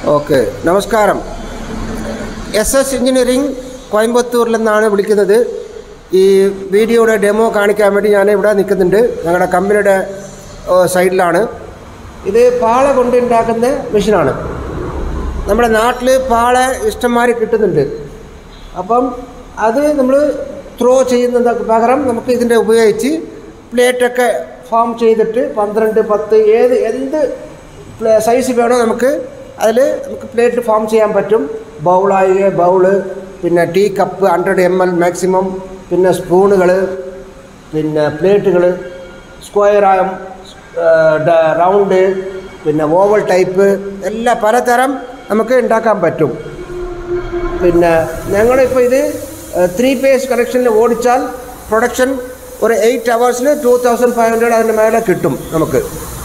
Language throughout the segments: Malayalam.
ഓക്കെ നമസ്കാരം എസ് എസ് എഞ്ചിനീയറിംഗ് കോയമ്പത്തൂരിൽ നിന്നാണ് വിളിക്കുന്നത് ഈ വീഡിയോയുടെ ഡെമോ കാണിക്കാൻ വേണ്ടി ഞാൻ ഇവിടെ നിൽക്കുന്നുണ്ട് ഞങ്ങളുടെ കമ്പനിയുടെ ഏഹ്, സൈഡിലാണ് ഇത് പാള കൊണ്ട് ഉണ്ടാക്കുന്ന മെഷീനാണ് നമ്മുടെ നാട്ടിൽ പാള ഇഷ്ടംമാതിരി കിട്ടുന്നുണ്ട് അപ്പം അത് നമ്മൾ ത്രോ ചെയ്യുന്നത് പകരം നമുക്ക് ഇതിൻ്റെ ഉപയോഗിച്ച് പ്ലേറ്റൊക്കെ ഫോം ചെയ്തിട്ട് പന്ത്രണ്ട് പത്ത് ഏത് എന്ത് സൈസ് വേണോ നമുക്ക് അതിൽ നമുക്ക് പ്ലേറ്റ് ഫോം ചെയ്യാൻ പറ്റും ബൗളായി ബൗള് പിന്നെ tea cup hundred M L maximum പിന്നെ സ്പൂണുകൾ പിന്നെ പ്ലേറ്റുകൾ സ്ക്വയറായും റൗണ്ട് പിന്നെ ഓവൽ ടൈപ്പ് എല്ലാ പലതരം നമുക്ക് ഉണ്ടാക്കാൻ പറ്റും പിന്നെ ഞങ്ങളിപ്പോൾ ഇത് ത്രീ പേസ് കണക്ഷനിൽ ഓടിച്ചാൽ പ്രൊഡക്ഷൻ ഒരു എയ്റ്റ് അവേഴ്സിന് ടു തൗസൻഡ് ഫൈവ് ഹൺഡ്രഡ് അതിൻ്റെ മേലെ കിട്ടും നമുക്ക്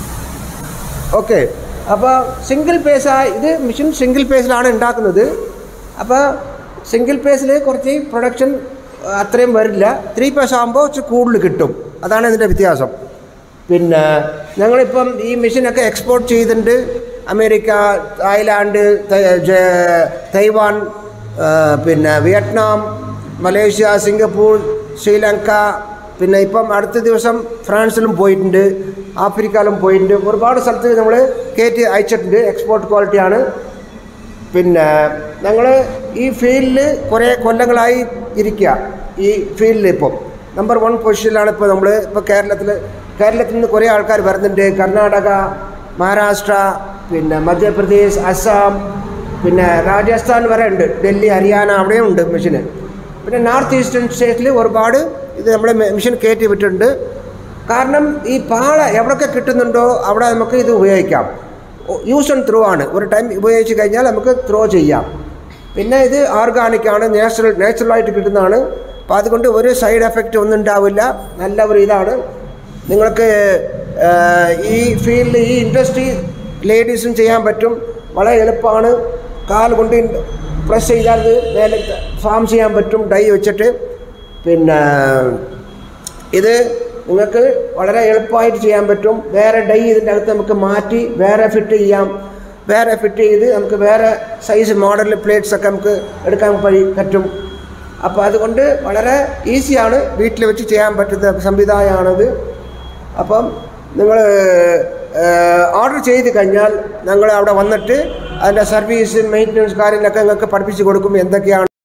ഓക്കെ അപ്പോൾ സിംഗിൾ പേസ് ഇത് മെഷീൻ സിംഗിൾ പേസിലാണ് ഉണ്ടാക്കുന്നത് അപ്പോൾ സിംഗിൾ പേസിൽ കുറച്ച് പ്രൊഡക്ഷൻ അത്രയും വരില്ല ത്രീ പേസ് ആകുമ്പോൾ ഇച്ചിരി കൂടുതൽ കിട്ടും അതാണ് ഇതിൻ്റെ വ്യത്യാസം പിന്നെ ഞങ്ങളിപ്പം ഈ മെഷീനൊക്കെ എക്സ്പോർട്ട് ചെയ്തിട്ടുണ്ട് അമേരിക്ക തായ്ലാൻഡ് ത- ജ- തൈവാൻ ആ, പിന്നെ വിയറ്റ്നാം മലേഷ്യ സിംഗപ്പൂർ ശ്രീലങ്ക പിന്നെ ഇപ്പം അടുത്ത ദിവസം ഫ്രാൻസിലും പോയിട്ടുണ്ട് ആഫ്രിക്കയിലും പോയിട്ടുണ്ട് ഒരുപാട് സ്ഥലത്ത് നമ്മൾ കയറ്റി അയച്ചിട്ടുണ്ട് എക്സ്പോർട്ട് ക്വാളിറ്റിയാണ് പിന്നെ ഞങ്ങൾ ഈ ഫീൽഡിൽ കുറേ കൊല്ലങ്ങളായി ഇരിക്കുക ഈ ഫീൽഡിൽ ഇപ്പം നമ്പർ വൺ പൊസിഷനിലാണ് ഇപ്പോൾ നമ്മൾ ഇപ്പോൾ കേരളത്തിൽ കേരളത്തിൽ നിന്ന് കുറേ ആൾക്കാർ വരുന്നുണ്ട് കർണാടക മഹാരാഷ്ട്ര പിന്നെ മധ്യപ്രദേശ് അസം പിന്നെ രാജസ്ഥാൻ വരെ ഉണ്ട് ഡൽഹി ഹരിയാന അവിടെയും ഉണ്ട് മെഷീന് പിന്നെ നോർത്ത് ഈസ്റ്റേൺ സ്റ്റേറ്റിൽ ഒരുപാട് ഇത് നമ്മൾ മെഷീൻ കയറ്റി വിട്ടിട്ടുണ്ട് കാരണം ഈ പാള എവിടെയൊക്കെ കിട്ടുന്നുണ്ടോ അവിടെ നമുക്ക് ഇത് ഉപയോഗിക്കാം യൂസ് ആൻഡ് ത്രോ ആണ് ഒരു ടൈം ഉപയോഗിച്ച് കഴിഞ്ഞാൽ നമുക്ക് ത്രോ ചെയ്യാം പിന്നെ ഇത് ഓർഗാനിക് ആണ് നാച്ചുറൽ നാച്ചുറലായിട്ട് കിട്ടുന്നതാണ് അപ്പോൾ അതുകൊണ്ട് ഒരു സൈഡ് എഫക്റ്റ് ഒന്നും ഉണ്ടാവില്ല നല്ല ഒരു ഇതാണ് നിങ്ങൾക്ക് ആ, ഈ ഫീൽഡിൽ ഈ ഇൻഡസ്ട്രി ലേഡീസും ചെയ്യാൻ പറ്റും വളരെ എളുപ്പമാണ് കാൽ കൊണ്ട് പ്രസ് ചെയ്താൽ ഇത് മേലെ ഫാം ചെയ്യാൻ പറ്റും ഡൈ വെച്ചിട്ട് പിന്നെ ഇത് നിങ്ങൾക്ക് വളരെ എളുപ്പമായിട്ട് ചെയ്യാൻ പറ്റും വേറെ ഡൈ ഇതിൻ്റെ അകത്ത് നമുക്ക് മാറ്റി വേറെ ഫിറ്റ് ചെയ്യാം വേറെ ഫിറ്റ് ചെയ്ത് നമുക്ക് വേറെ സൈസ് മോഡൽ പ്ലേറ്റ്സ് ഒക്കെ നമുക്ക് എടുക്കാൻ പഴി പറ്റും അപ്പോൾ അതുകൊണ്ട് വളരെ ഈസിയാണ് വീട്ടിൽ വെച്ച് ചെയ്യാൻ പറ്റുന്ന സംവിധാനമാണിത് അപ്പം നിങ്ങൾ ഓർഡർ ചെയ്ത് കഴിഞ്ഞാൽ ഞങ്ങൾ അവിടെ വന്നിട്ട് അതിൻ്റെ സർവീസ് മെയിൻ്റനൻസ് കാര്യങ്ങളൊക്കെ നിങ്ങൾക്ക് പഠിപ്പിച്ച് കൊടുക്കും എന്തൊക്കെയാണ്